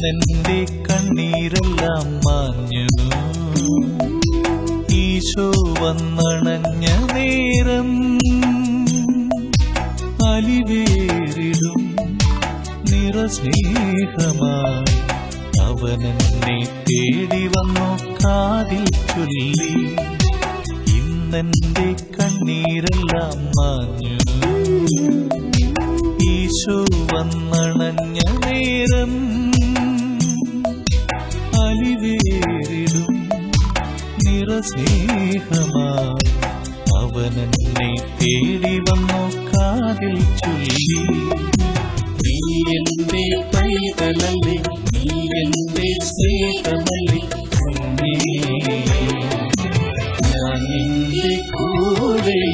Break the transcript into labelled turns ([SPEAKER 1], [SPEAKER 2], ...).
[SPEAKER 1] ഇന്നെന്റെ കണ്ണീരെല്ലാം മാഞ്ഞു ഈശോ വന്നണഞ്ഞ നേരം അലിവേറിടും നിറസ്നേഹമായി അവനെന്നെ തേടി വന്നു കാതിൽ ചൊല്ലി ഇന്നെന്റെ കണ്ണീരെല്ലാം മാഞ്ഞു ഈശോ വന്നണഞ്ഞ നേരം അലിവേറിടും നിറസ്നേഹമായി അവനെന്നെ തേടി വന്നു കാതിൽ ചൊല്ലി നീ എന്റെ പൈതലല്ലേ നീ എന്റെ സ്നേഹമല്ലേ കുഞ്ഞേ. ഞാൻ നിന്റെ കൂടെ